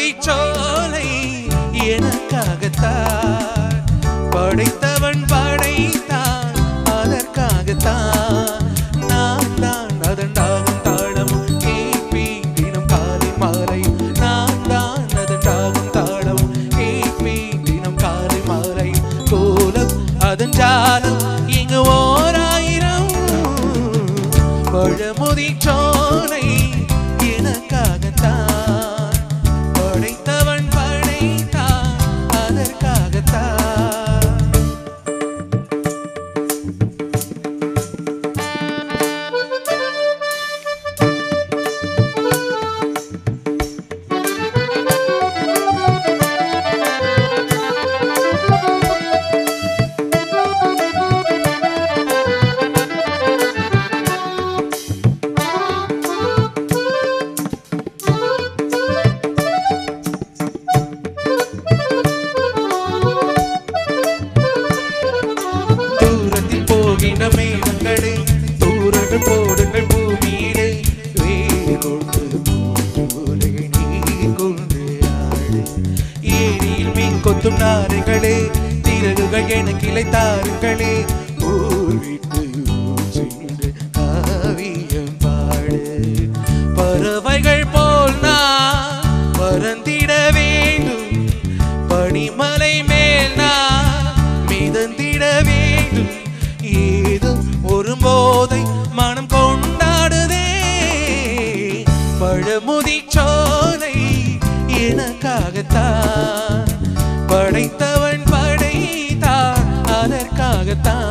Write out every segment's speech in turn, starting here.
பழமுதி சோலை எனக்காகத்தான் படைத்தவன் படைத்தான் அதற்காகத்தான் நான் தான் அதன் தாகம் தாளமும் கேட்பி தினம் காலை மாலை நான் தான் அதன் தாகம் தாளமும் கேட்பி தினம் காலை மாலை கோலம் அதன் ஜாலம் இங்கு ஓராயிரம் பழமுதி சோலை எனக்காகத்தான் படைத்தவன் படைத்தான் அதற்காகத்தான் தூரத்தில் போகின்ற மேகங்களே தூரங்கள் போடுங்கள் பூமியிலே வேர் கொண்டு உலகை நீர் கொண்டு ஆடு ஏரியில் மீன் கொத்தும் நாரைகளே திறகுகள் என கிளை தாருங்களே ஊர் விட்டு ஊர் சென்று காவியம் பாடு பறவைகள் போல் நான் பறந்திட வேண்டும் பனிமலை மேல் நான் மிதந்திட வேண்டும் ஏதோ ஒரு போதை மனம் கொண்டாடுதே பழமுதி சோலை எனக்காகத்தான் படைத்தவன் படைத்தான் அதற்காகத்தான்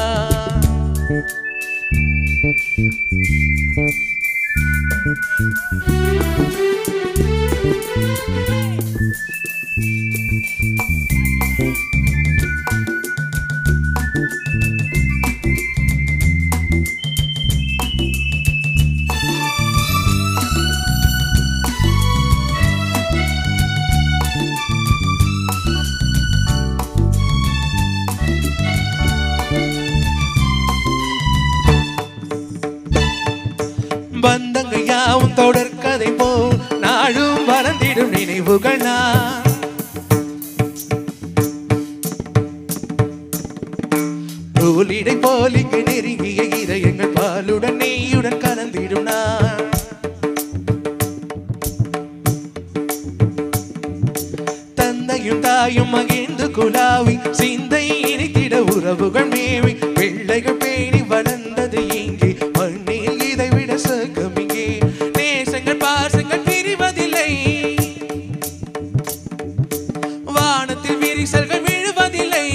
பந்தங்கள் யாவும் தொடர்கதை போல் நாளும் வளர்ந்திடும் நினைவுகள் நான் நூலிடை போல் இங்கு நெருங்கிய இதயங்கள் பாலுடன் நெய்யுடன் கலந்திடும் நான் தந்தையும் தாயும் மகிழ்ந்து குலாவி சிந்தை இனித்திட உறவுகள் மேவி பிள்ளைகள் பேணி வளர்ந்தது இங்கே மண்ணில் இதை விட சொர்க்கம் இங்கே நேசங்கள் பாசங்கள் பிரிவதில்லை வானத்தில் விரிசல்கள் விழுவதில்லை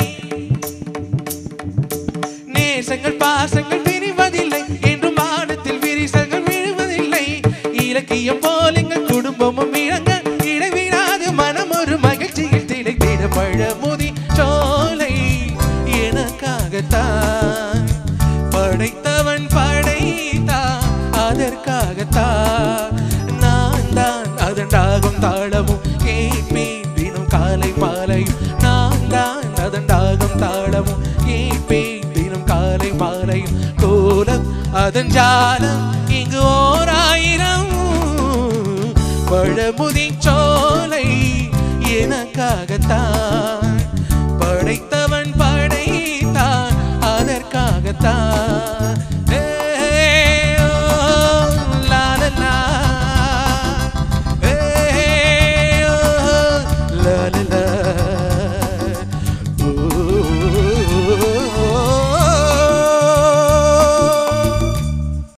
நேசங்கள் பாசங்கள் பிரிவதில்லை என்றும் வானத்தில் விரிசல்கள் விழுவதில்லை இலக்கியம் போல் எங்கள் குடும்பமும் இழங்க இடைவிடாது மனம் ஒரு மகிழ்ச்சியில் திளைத்திட பழமுதி சோலை எனக்காகத்தான் படைத்தவன் படைத்தான் அதற்காகத்தான் நான் தான் அதன் தாகம் தாளமும் கேட்பேன் தினம் காலை மாலை நான் தான் அதன் தாகம் தாளமும் கேட்பேன் தினம் காலை மாலை கோலம் அதன் ஜாலம் இங்கு ஓர் ஆயிரம் பழமுதி சோலை எனக்காகத்தான்